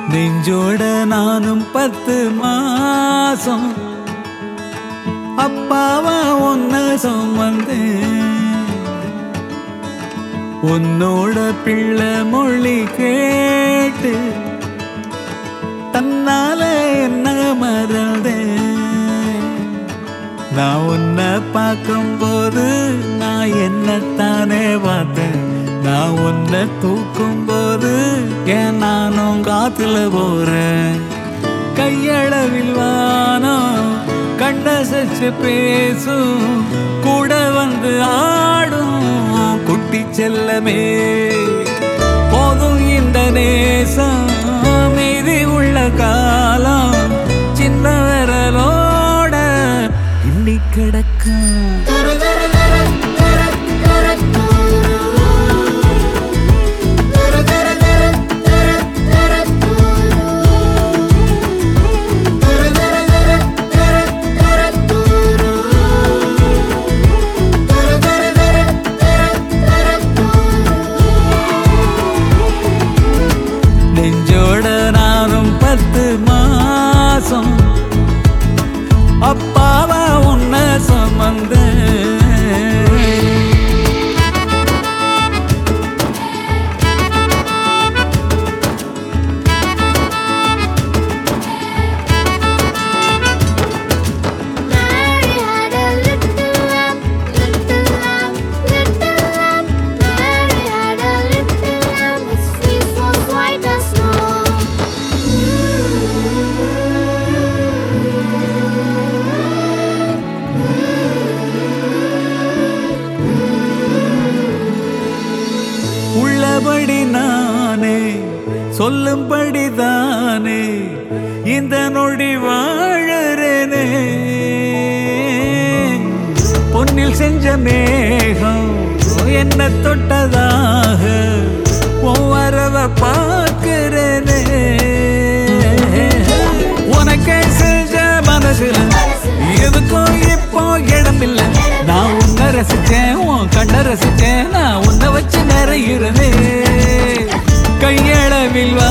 நெஞ்சோட நானும் பத்து மாசம் அப்பாவா ஒன்ன சுமந்தேன் உன்னோட பிள்ளை மொழி கேட்டு தன்னால என்ன மறந்தேன் நான் உன்னை பார்க்கும்போது நான் என்னத்தானே பார்த்தேன் நான் உன்னை தூக்கும் போது ஏன் நானும் காத்துல போறேன் கையளவில் வானம் கண்ணசச்சு பேசும் கூட வந்து ஆடும் குட்டி செல்லமே போதும் இந்த நேசம் மீதி உள்ள காலம் சின்ன விரலோட இன்னி கிடக்கும் நெஞ்சோட நானும் பத்து மாசம் அப்பாவா உன்ன Samantha Mary had a little lamb, little lamb, little lamb. Mary had a little lamb, its fleece was white as snow. உள்ளபடி நானே சொல்லும்படி தானே இந்த நொடி வாழறேனே பொன்னில் செஞ்ச மேகம் என்ன தொட்டதாக ஒவ்வொருவ பார்க்கிறேனே உனக்கே செஞ்ச மனசுல எதுக்கும் இப்போ இடமில்லை நான் உன்னை ரசிச்சேன் உன் கண்ண ரசிச்சேன் நான் உன்னை வச்சு நிறையிறனே கையளவில் வா